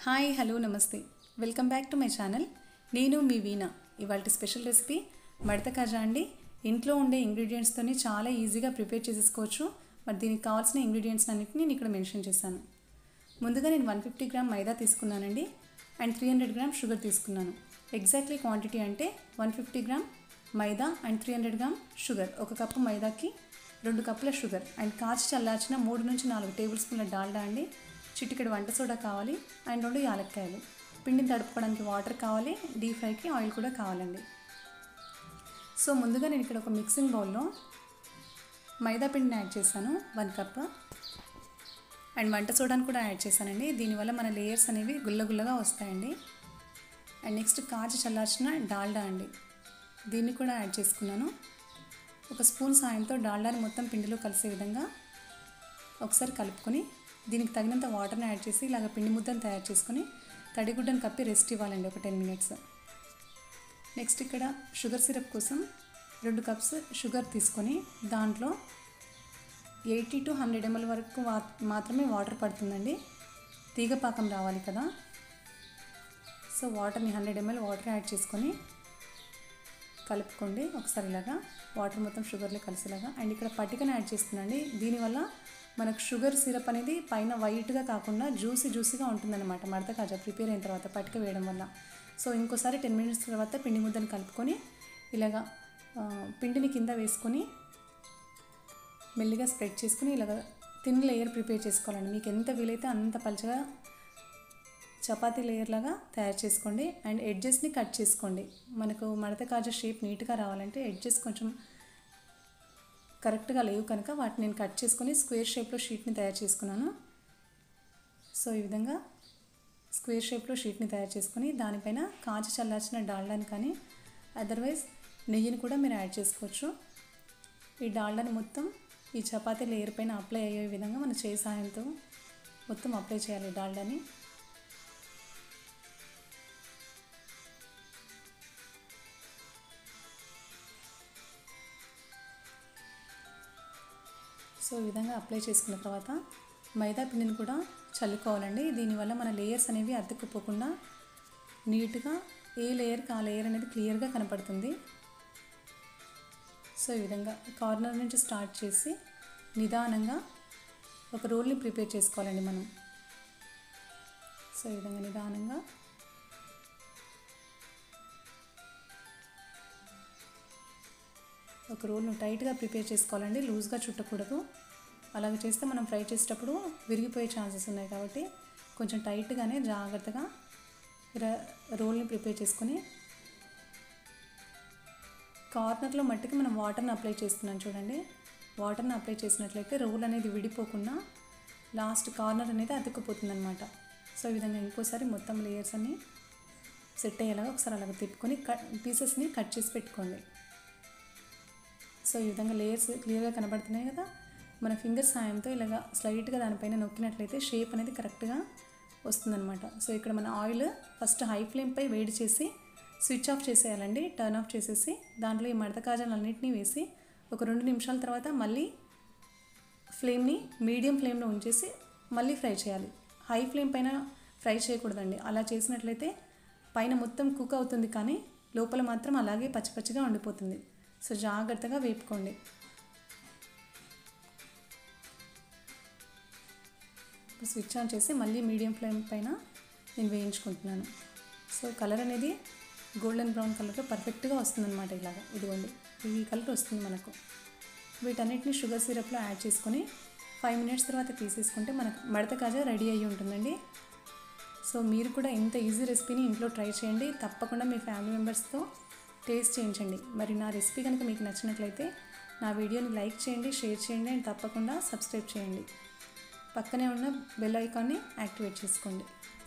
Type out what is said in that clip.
hi hello namaste welcome back to my channel నేను మీ వీణ ఇవాళ స్పెషల్ రెసిపీ మడత కాజా అండి ఇంట్లో ఉండే ఇంగ్రీడియంట్స్తోని చాలా ఈజీగా ప్రిపేర్ చేసేసుకోవచ్చు మరి దీనికి కావాల్సిన ఇంగ్రీడియంట్స్ అన్నిటిని నేను ఇక్కడ మెన్షన్ చేశాను ముందుగా నేను వన్ ఫిఫ్టీ గ్రామ్ మైదా తీసుకున్నానండి and three hundred gram sugar తీసుకున్నాను ఎగ్జాక్ట్లీ క్వాంటిటీ అంటే వన్ ఫిఫ్టీ గ్రామ్ మైదా and three hundred gram sugar ఒక కప్పు మైదాకి రెండు కప్పుల షుగర్ అండ్ కాచి చల్లార్చిన మూడు నుంచి నాలుగు టేబుల్ స్పూన్ల డాల్డా అండి చిటికెడు వంట సోడా కావాలి అండ్ రెండు యాలక్కాయలు పిండిని తడుపుకోవడానికి వాటర్ కావాలి డీప్ ఫ్రైకి ఆయిల్ కూడా కావాలండి సో ముందుగా నేను ఇక్కడ ఒక మిక్సింగ్ బౌల్లో మైదా పిండిని యాడ్ చేశాను వన్ కప్ అండ్ వంట సోడాని కూడా యాడ్ చేశానండి దీనివల్ల మన లేయర్స్ అనేవి గుల్లగుల్లగా వస్తాయండి అండ్ నెక్స్ట్ కాచి చల్లార్చిన డాల్డా అండి దీన్ని కూడా యాడ్ చేసుకున్నాను ఒక స్పూన్ సాయంతో డాల్డాని మొత్తం పిండిలో కలిసే విధంగా ఒకసారి కలుపుకొని దీనికి తగినంత వాటర్ని యాడ్ చేసి ఇలాగ పిండి ముద్దను తయారు చేసుకొని తడిగుడ్డను కప్పి రెస్ట్ ఇవ్వాలండి ఒక టెన్ మినిట్స్ నెక్స్ట్ ఇక్కడ షుగర్ సిరప్ కోసం రెండు కప్స్ షుగర్ తీసుకొని దాంట్లో ఎయిటీ టు హండ్రెడ్ ఎంఎల్ వరకు వా మాత్రమే వాటర్ పడుతుందండి తీగ పాకం రావాలి కదా సో వాటర్ని హండ్రెడ్ ఎంఎల్ వాటర్ యాడ్ చేసుకొని కలుపుకోండి ఒకసారి ఇలాగా వాటర్ మొత్తం షుగర్లో కలిసేలాగా అండ్ ఇక్కడ పటికను యాడ్ చేస్తుందండి దీనివల్ల మనకు షుగర్ సిరప్ అనేది పైన వైట్గా కాకుండా జ్యూసీ జ్యూసీగా ఉంటుందన్నమాట మడత కాజా ప్రిపేర్ అయిన తర్వాత పటిక వేయడం వల్ల సో ఇంకోసారి టెన్ మినిట్స్ తర్వాత పిండి ముద్దను కలుపుకొని ఇలాగా ఆ, పిండిని కింద వేసుకొని మెల్లిగా స్ప్రెడ్ చేసుకుని ఇలాగ తిన్ లేయర్ ప్రిపేర్ చేసుకోవాలండి మీకు ఎంత వీలైతే అంత పలుచగా చపాతీ లేయర్ లాగా తయారు చేసుకోండి అండ్ ఎడ్జెస్ని కట్ చేసుకోండి మనకు మడత కాజా షేప్ నీట్గా రావాలంటే ఎడ్జెస్ కొంచెం కరెక్ట్గా లేవు కనుక వాటిని నేను కట్ చేసుకొని స్క్వేర్ షేప్లో షీట్ని తయారు చేసుకున్నాను సో ఈ విధంగా స్క్వేర్ షేప్లో షీట్ని తయారు చేసుకొని దానిపైన కాచి చల్లార్చిన డాల్డాని కానీ అదర్వైజ్ నెయ్యిని కూడా మీరు యాడ్ చేసుకోవచ్చు ఈ డాల్డాని మొత్తం ఈ చపాతీ లేయర్ పైన అప్లై అయ్యే విధంగా మన చేయి సాయంతో మొత్తం అప్లై చేయాలి ఈ డాల్డాని సో ఈ విధంగా అప్లై చేసుకున్న తర్వాత మైదా పిండిని కూడా చల్లుకోవాలండి దీనివల్ల మన లేయర్స్ అనేవి అతుక్కుపోకుండా నీట్గా ఏ లేయర్కి ఆ లేయర్ అనేది క్లియర్గా కనపడుతుంది సో ఈ విధంగా కార్నర్ నుంచి స్టార్ట్ చేసి నిదానంగా ఒక రోల్ని ప్రిపేర్ చేసుకోవాలండి మనం సో ఈ విధంగా నిదానంగా ఒక రోల్ను టైట్గా ప్రిపేర్ చేసుకోవాలండి లూజ్గా చుట్టకూడదు అలాగ చేస్తే మనం ఫ్రై చేసేటప్పుడు విరిగిపోయే ఛాన్సెస్ ఉన్నాయి కాబట్టి కొంచెం టైట్గానే జాగ్రత్తగా ర- రోల్ని ప్రిపేర్ చేసుకొని కార్నర్లో మట్టికి మనం వాటర్ని అప్లై చేస్తున్నాం చూడండి వాటర్ని అప్లై చేసినట్లయితే రోల్ అనేది విడిపోకుండా లాస్ట్ కార్నర్ అనేది అతుక్కుపోతుంది అనమాట సో ఈ విధంగా ఇంకోసారి మొత్తం లేయర్స్ అన్ని సెట్ అయ్యేలాగా ఒకసారి అలాగ తిప్పుకొని కట్ పీసెస్ని కట్ చేసి పెట్టుకోండి సో ఈ విధంగా లేయర్స్ క్లియర్గా కనబడుతున్నాయి కదా మన ఫింగర్ సాయంతో ఇలాగా స్లైట్గా దానిపైన నొక్కినట్లయితే షేప్ అనేది కరెక్ట్గా వస్తుందన్నమాట సో ఇక్కడ మన ఆయిల్ ఫస్ట్ హై ఫ్లేమ్పై వేడి చేసి స్విచ్ ఆఫ్ చేసేయాలండి టర్న్ ఆఫ్ చేసేసి దాంట్లో ఈ మడత కాజాలన్నింటినీ వేసి ఒక రెండు నిమిషాల తర్వాత మళ్ళీ ఫ్లేమ్ని మీడియం ఫ్లేమ్లో ఉంచేసి మళ్ళీ ఫ్రై చేయాలి హై ఫ్లేమ్ పైన ఫ్రై చేయకూడదండి అలా చేసినట్లయితే పైన మొత్తం కుక్ అవుతుంది కానీ లోపల మాత్రం అలాగే పచ్చి పచ్చిగా ఉండిపోతుంది సో జాగ్రత్తగా వేపుకోండి ఇప్పుడు స్విచ్ ఆన్ చేసి మళ్ళీ మీడియం ఫ్లేమ్ పైన నేను వేయించుకుంటున్నాను సో కలర్ అనేది గోల్డెన్ బ్రౌన్ కలర్లో పర్ఫెక్ట్గా వస్తుందన్నమాట ఇలాగా ఇదిగోండి ఈ కలర్ వస్తుంది మనకు వీటన్నిటిని షుగర్ సిరప్లో యాడ్ చేసుకొని ఫైవ్ మినిట్స్ తర్వాత తీసేసుకుంటే మనకు మడత కాజా రెడీ అయ్యి ఉంటుందండి సో మీరు కూడా ఇంత ఈజీ రెసిపీని ఇంట్లో ట్రై చేయండి తప్పకుండా మీ ఫ్యామిలీ మెంబర్స్తో టేస్ట్ చేయించండి మరి నా రెసిపీ కనుక మీకు నచ్చినట్లయితే నా వీడియోని లైక్ చేయండి షేర్ చేయండి అండ్ తప్పకుండా సబ్స్క్రైబ్ చేయండి పక్కనే ఉన్న బెల్ ఐకాన్ని యాక్టివేట్ చేసుకోండి